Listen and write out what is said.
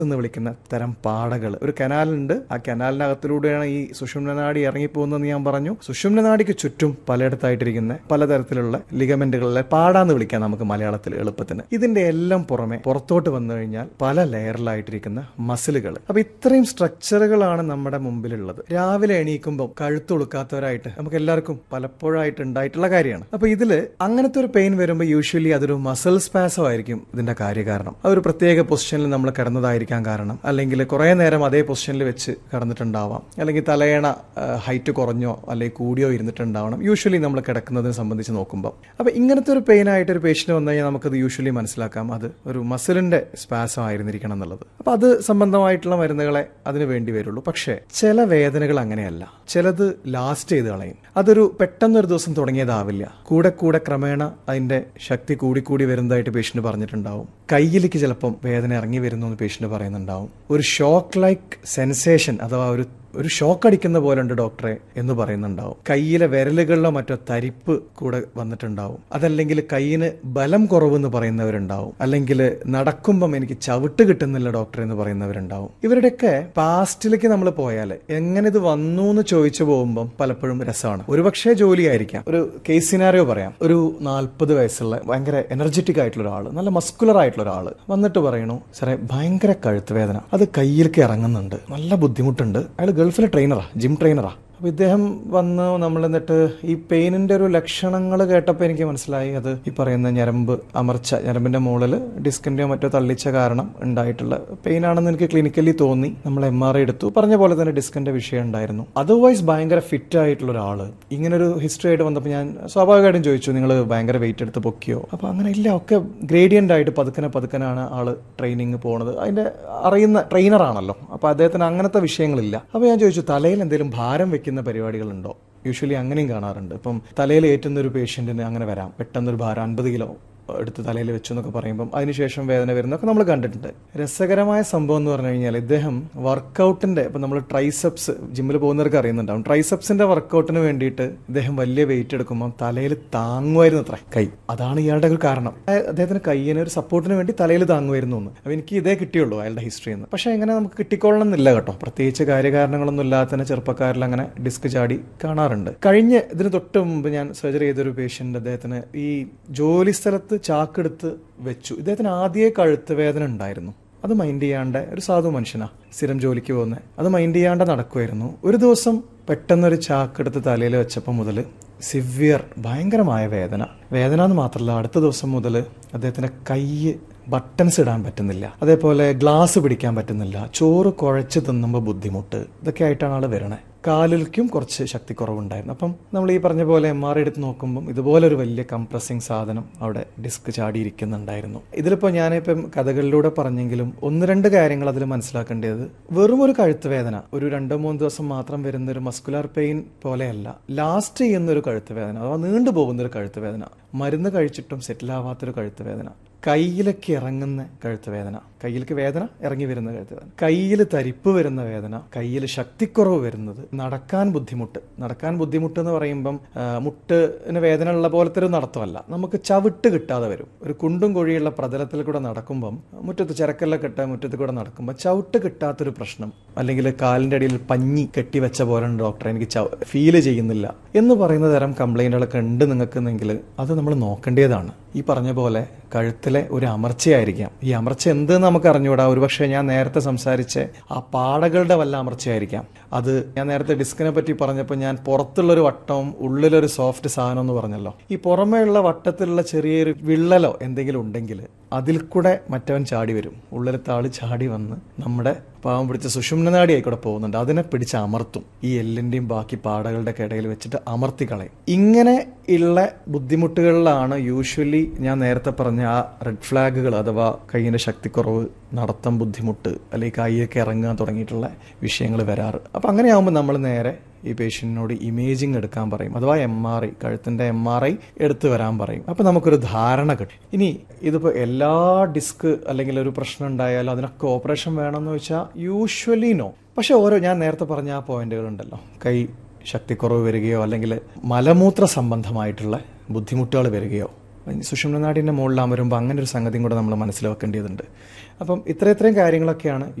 എന്ന് വിളിക്കുന്ന തരം പാടകൾ ഒരു കനാലുണ്ട് ആ കനാലിനകത്തിലൂടെയാണ് ഈ സുഷുമ്നനാടി ഇറങ്ങിപ്പോകുന്നതെന്ന് ഞാൻ പറഞ്ഞു സുഷുമ്നനാടിക്ക് ചുറ്റും പലയിടത്തായിട്ടിരിക്കുന്ന പലതരത്തിലുള്ള ലിഗമെന്റുകളിലെ പാടാന്ന് വിളിക്കാം നമുക്ക് മലയാളത്തിൽ എളുപ്പത്തിന് ഇതിന്റെ എല്ലാം പുറമെ പുറത്തോട്ട് വന്നു കഴിഞ്ഞാൽ പല ലെയറിലായിട്ടിരിക്കുന്ന മസിലുകൾ അപ്പൊ ഇത്രയും സ്ട്രക്ചറുകളാണ് നമ്മുടെ മുമ്പിലുള്ളത് രാവിലെ എണീക്കുമ്പോൾ കഴുത്തൊളുക്കാത്തവരായിട്ട് നമുക്ക് എല്ലാവർക്കും പലപ്പോഴായിട്ട് ഉണ്ടായിട്ടുള്ള കാര്യമാണ് അപ്പൊ ഇതില് അങ്ങനത്തെ ഒരു പെയിൻ വരുമ്പോൾ യൂഷ്വലി അതൊരു മസിൽ സ്പാസോ ആയിരിക്കും ഇതിന്റെ കാര്യകാരണം അതൊരു പ്രത്യേക പൊസിഷനിൽ നമ്മൾ കിടന്നതായിരിക്കാൻ കാരണം അല്ലെങ്കിൽ കുറെ നേരം അതേ പൊസിഷനിൽ വെച്ച് കിടന്നിട്ടുണ്ടാവാം അല്ലെങ്കിൽ തലയണ ഹൈറ്റ് കുറഞ്ഞോ അല്ലെങ്കിൽ കൂടിയോ ഇരുന്നിട്ടുണ്ടാവണം യൂഷ്വലി നമ്മൾ കിടക്കുന്നതിനെ സംബന്ധിച്ച് നോക്കുമ്പോൾ അപ്പൊ ഇങ്ങനത്തെ ഒരു പെയിൻ ആയിട്ട് ഒരു പേഷ്യന്റ് വന്നു കഴിഞ്ഞാൽ നമുക്കത് യൂഷ്വലി മനസ്സിലാക്കാം അത് ഒരു മസിലിന്റെ സ്പാസം ആയിരുന്നിരിക്കണം എന്നുള്ളത് അപ്പൊ അത് സംബന്ധമായിട്ടുള്ള മരുന്നുകളെ അതിന് വേണ്ടി വരുള്ളൂ പക്ഷേ ചില വേദനകൾ അങ്ങനെയല്ല ചിലത് ലാസ്റ്റ് ചെയ്ത് കളയും അതൊരു പെട്ടെന്നൊരു ദിവസം തുടങ്ങിയതാവില്ല കൂടെ കൂടെ ക്രമേണ അതിന്റെ ശക്തി കൂടിക്കൂടി വരുന്നതായിട്ട് പേഷ്യന്റ് പറഞ്ഞിട്ടുണ്ടാവും കയ്യിലേക്ക് ചിലപ്പം വേദന ഇറങ്ങി വരുന്നു എന്ന് പേഷ്യന്റ് പറയുന്നുണ്ടാവും ഒരു ഷോക്ക് ലൈക്ക് സെൻസേഷൻ അഥവാ ഒരു ഒരു ഷോക്ക് അടിക്കുന്ന പോലെ ഉണ്ട് ഡോക്ടറെ എന്ന് പറയുന്നുണ്ടാവും കയ്യിലെ വിരലുകളിലോ മറ്റോ തരിപ്പ് കൂടെ വന്നിട്ടുണ്ടാവും അതല്ലെങ്കിൽ കയ്യിന് ബലം കുറവെന്ന് പറയുന്നവരുണ്ടാവും അല്ലെങ്കിൽ നടക്കുമ്പം എനിക്ക് ചവിട്ട് കിട്ടുന്നില്ല ഡോക്ടറെ എന്ന് പറയുന്നവരുണ്ടാവും ഇവരുടെയൊക്കെ പാസ്റ്റിലേക്ക് നമ്മൾ പോയാൽ എങ്ങനെ ഇത് വന്നു എന്ന് ചോദിച്ചു പോകുമ്പം പലപ്പോഴും രസമാണ് ഒരുപക്ഷെ ജോലിയായിരിക്കാം ഒരു കേസ് സിനാരിയോ പറയാം ഒരു നാൽപ്പത് വയസ്സുള്ള ഭയങ്കര എനർജറ്റിക് ആയിട്ടുള്ള ഒരാൾ നല്ല മസ്കുലർ ആയിട്ടുള്ള ഒരാൾ വന്നിട്ട് പറയണു സാറേ ഭയങ്കര കഴുത്ത് വേദന അത് കയ്യിലേക്ക് ഇറങ്ങുന്നുണ്ട് നല്ല ബുദ്ധിമുട്ടുണ്ട് അയാൾ ഗൾഫിലെ ട്രെയിനറാ ജിം ട്രെയിനറാ അപ്പൊ ഇദ്ദേഹം വന്ന് നമ്മൾ എന്നിട്ട് ഈ പെയിനിന്റെ ഒരു ലക്ഷണങ്ങൾ കേട്ടപ്പോൾ എനിക്ക് മനസ്സിലായി അത് ഈ പറയുന്ന ഞരമ്പ് അമർച്ച ഞരമ്പിന്റെ മുകളിൽ ഡിസ്കിന്റെയോ മറ്റോ തള്ളിച്ച കാരണം ഉണ്ടായിട്ടുള്ള പെയിൻ ആണെന്ന് എനിക്ക് ക്ലിനിക്കലി തോന്നി നമ്മൾ എം ആർ ഐ എടുത്തു പറഞ്ഞ പോലെ തന്നെ ഡിസ്കിന്റെ വിഷയം ഉണ്ടായിരുന്നു അതർവൈസ് ഭയങ്കര ഫിറ്റ് ആയിട്ടുള്ള ഒരാള് ഇങ്ങനെ ഒരു ഹിസ്റ്ററി ആയിട്ട് വന്നപ്പോൾ ഞാൻ സ്വാഭാവികമായിട്ടും ചോദിച്ചു നിങ്ങൾ ഭയങ്കര വെയിറ്റ് എടുത്ത് പൊക്കിയോ അപ്പൊ അങ്ങനെ ഇല്ല ഒക്കെ ഗ്രേഡിയന്റ് ആയിട്ട് പതുക്കനെ പതുക്കനാണ് ആള് ട്രെയിനിങ് പോണത് അതിന്റെ അറിയുന്ന ട്രെയിനർ ആണല്ലോ അപ്പൊ അദ്ദേഹത്തിന് അങ്ങനത്തെ വിഷയങ്ങളില്ല അപ്പൊ ഞാൻ ചോദിച്ചു തലയിൽ എന്തെങ്കിലും ഭാരം വെക്കുന്ന പരിപാടികളുണ്ടോ യൂഷ്വലി അങ്ങനെയും കാണാറുണ്ട് ഇപ്പം തലയിൽ ഏറ്റുന്ന ഒരു പേഷ്യന്റിന് അങ്ങനെ വരാം പെട്ടെന്നൊരു ഭാരം അൻപത് കിലോ എടുത്ത് തലയിൽ വെച്ചു എന്നൊക്കെ പറയുമ്പം അതിനുശേഷം വേദന വരുന്നൊക്കെ നമ്മൾ കണ്ടിട്ടുണ്ട് രസകരമായ സംഭവം എന്ന് പറഞ്ഞു കഴിഞ്ഞാൽ ഇദ്ദേഹം വർക്കൗട്ടിന്റെ ഇപ്പം നമ്മൾ ട്രൈസെപ്സ് ജിമ്മിൽ പോകുന്നവർക്ക് അറിയുന്നുണ്ടാവും ട്രൈസെപ്സിന്റെ വർക്കൗട്ടിന് വേണ്ടിയിട്ട് ഇദ്ദേഹം വലിയ വെയിറ്റ് എടുക്കുമ്പോൾ തലയിൽ താങ്ങുമായിരുന്നു അത്ര കൈ അതാണ് ഇയാളുടെ ഒരു കാരണം അദ്ദേഹത്തിന് കയ്യിന് ഒരു സപ്പോർട്ടിന് വേണ്ടി തലയിൽ താങ്ങുമായിരുന്നു എന്ന് അപ്പൊ എനിക്ക് ഇതേ കിട്ടിയുള്ളൂ അയാളുടെ ഹിസ്റ്ററി എന്ന് പക്ഷെ എങ്ങനെ നമുക്ക് കിട്ടിക്കൊള്ളണം എന്നില്ല കേട്ടോ പ്രത്യേകിച്ച് കാര്യകാരണങ്ങളൊന്നും ഇല്ലാത്ത ചെറുപ്പക്കാരിൽ അങ്ങനെ ഡിസ്ക് ചാടി കാണാറുണ്ട് കഴിഞ്ഞ ഇതിന് തൊട്ട് മുമ്പ് ഞാൻ സർജറി ചെയ്തൊരു പേഷ്യന്റ് അദ്ദേഹത്തിന് ഈ ജോലി സ്ഥലത്ത് ചാക്കെടുത്ത് വെച്ചു ഇദ്ദേഹത്തിന് ആദ്യമേ കഴുത്ത് വേദന ഉണ്ടായിരുന്നു അത് മൈൻഡ് ചെയ്യാണ്ട് ഒരു സാധു മനുഷ്യനാ സ്ഥിരം ജോലിക്ക് പോകുന്നത് അത് മൈൻഡ് ചെയ്യാണ്ട് നടക്കുമായിരുന്നു ഒരു ദിവസം പെട്ടെന്നൊരു ചാക്കെടുത്ത് തലയിൽ വെച്ചപ്പോൾ മുതൽ സിവിയർ ഭയങ്കരമായ വേദന വേദന എന്ന് മാത്രമല്ല അടുത്ത ദിവസം മുതൽ അദ്ദേഹത്തിന്റെ കൈ ബട്ടൺസ് ഇടാൻ പറ്റുന്നില്ല അതേപോലെ ഗ്ലാസ് പിടിക്കാൻ പറ്റുന്നില്ല ചോറ് കുഴച്ച് തിന്നുമ്പോൾ ബുദ്ധിമുട്ട് ഇതൊക്കെ ആയിട്ടാണ് ആള് വരണേ കാലിലേക്കും കുറച്ച് ശക്തി കുറവുണ്ടായിരുന്നു അപ്പം നമ്മൾ ഈ പറഞ്ഞ പോലെ എം ആർ എടുത്ത് നോക്കുമ്പം ഇതുപോലെ ഒരു വലിയ കംപ്രസിങ് സാധനം അവിടെ ഡിസ്ക് ചാടിയിരിക്കുന്നുണ്ടായിരുന്നു ഇതിലിപ്പോൾ ഞാനിപ്പം കഥകളിലൂടെ പറഞ്ഞെങ്കിലും ഒന്ന് രണ്ട് കാര്യങ്ങൾ അതിൽ മനസ്സിലാക്കേണ്ടത് വെറും ഒരു കഴുത്ത് വേദന ഒരു രണ്ടോ മൂന്ന് ദിവസം മാത്രം വരുന്ന ഒരു മസ്കുലർ പെയിൻ പോലെയല്ല ലാസ്റ്റ് ചെയ്യുന്ന ഒരു കഴുത്ത് വേദന അഥവാ നീണ്ടു പോകുന്ന ഒരു കഴുത്ത് വേദന മരുന്ന് കഴിച്ചിട്ടും സെറ്റിൽ ആവാത്തൊരു കഴുത്ത് വേദന കയ്യിലൊക്കെ ഇറങ്ങുന്ന കഴുത്ത് വേദന കയ്യിലേക്ക് വേദന ഇറങ്ങി വരുന്ന കഴുത്ത് വേദന കയ്യിൽ തരിപ്പ് വരുന്ന വേദന കയ്യിൽ ശക്തിക്കുറവ് വരുന്നത് നടക്കാൻ ബുദ്ധിമുട്ട് നടക്കാൻ ബുദ്ധിമുട്ട് എന്ന് പറയുമ്പം മുട്ടിന് വേദന ഉള്ള പോലത്തെ ഒരു നടത്തമല്ല നമുക്ക് ചവിട്ട് കിട്ടാതെ വരും ഒരു കുണ്ടും കുഴിയുള്ള പ്രതലത്തിൽ കൂടെ നടക്കുമ്പം മുറ്റത്ത് ചിരക്കെല്ലാം കെട്ട മുറ്റത്ത് കൂടെ നടക്കുമ്പോൾ ചവിട്ട് കിട്ടാത്തൊരു പ്രശ്നം അല്ലെങ്കിൽ കാലിന്റെ അടിയിൽ പഞ്ഞി കെട്ടിവെച്ച പോലെ ഡോക്ടർ എനിക്ക് ഫീല് ചെയ്യുന്നില്ല എന്ന് പറയുന്ന തരം കംപ്ലൈന്റുകളൊക്കെ ഉണ്ട് നിങ്ങൾക്കെന്നെങ്കിൽ അത് നമ്മൾ നോക്കേണ്ടതാണ് ഈ പറഞ്ഞ പോലെ കഴുത്തിലെ ഒരു അമർച്ചയായിരിക്കാം ഈ അമർച്ച എന്ത് നമുക്ക് അറിഞ്ഞുകൂടാ ഒരുപക്ഷെ ഞാൻ നേരത്തെ സംസാരിച്ച ആ പാടകളുടെ വല്ല അമർച്ചയായിരിക്കാം അത് ഞാൻ നേരത്തെ ഡിസ്കിനെ പറ്റി പറഞ്ഞപ്പോൾ ഞാൻ പുറത്തുള്ളൊരു വട്ടവും ഉള്ളിലൊരു സോഫ്റ്റ് സാധനം എന്ന് പറഞ്ഞല്ലോ ഈ പുറമേയുള്ള വട്ടത്തിലുള്ള ചെറിയൊരു വിള്ളലോ എന്തെങ്കിലും ഉണ്ടെങ്കിൽ അതിൽ കൂടെ മറ്റവൻ ചാടി വരും ഉള്ളിലത്തെ ആള് ചാടി വന്ന് നമ്മുടെ പാവം പിടിച്ച സുഷുമ്നനാടി ആയിക്കൂടെ പോകുന്നുണ്ട് അതിനെ പിടിച്ച് അമർത്തും ഈ എല്ലിന്റെയും ബാക്കി പാടകളുടെ ഇടയിൽ വെച്ചിട്ട് അമർത്തി കളയും ഇങ്ങനെ ഉള്ള ബുദ്ധിമുട്ടുകളിലാണ് യൂഷ്വലി ഞാൻ നേരത്തെ പറഞ്ഞ ആ റെഡ് ഫ്ലാഗുകൾ അഥവാ കൈയിന്റെ ശക്തിക്കുറവ് നടത്തം ബുദ്ധിമുട്ട് അല്ലെങ്കിൽ കൈയൊക്കെ ഇറങ്ങാൻ തുടങ്ങിയിട്ടുള്ള വിഷയങ്ങൾ വരാറ് അപ്പം അങ്ങനെയാകുമ്പോൾ നമ്മൾ നേരെ ഈ പേഷ്യൻറ്റിനോട് ഇമേജിങ് എടുക്കാൻ പറയും അഥവാ എം ആർ ഐ കഴുത്തിൻ്റെ എം ആർ ഐ എടുത്തു വരാൻ പറയും അപ്പം നമുക്കൊരു ധാരണ കിട്ടും ഇനി ഇതിപ്പോൾ എല്ലാ ഡിസ്ക് അല്ലെങ്കിൽ ഒരു പ്രശ്നം ഉണ്ടായാലും അതിനൊക്കെ ഓപ്പറേഷൻ വേണമെന്ന് വെച്ചാൽ യൂഷ്വലി നോ പക്ഷെ ഓരോ ഞാൻ നേരത്തെ പറഞ്ഞ ആ പോയിന്റുകൾ ഉണ്ടല്ലോ കൈ ശക്തിക്കുറവ് വരികയോ അല്ലെങ്കിൽ മലമൂത്ര സംബന്ധമായിട്ടുള്ള ബുദ്ധിമുട്ടുകൾ വരികയോ സുഷുമ്നനാടിൻ്റെ മുകളിൽ അമരുമ്പോൾ അങ്ങനെ ഒരു സംഗതിയും കൂടെ നമ്മൾ മനസ്സിലാക്കേണ്ടതുണ്ട് അപ്പം ഇത്ര ഇത്രയും കാര്യങ്ങളൊക്കെയാണ്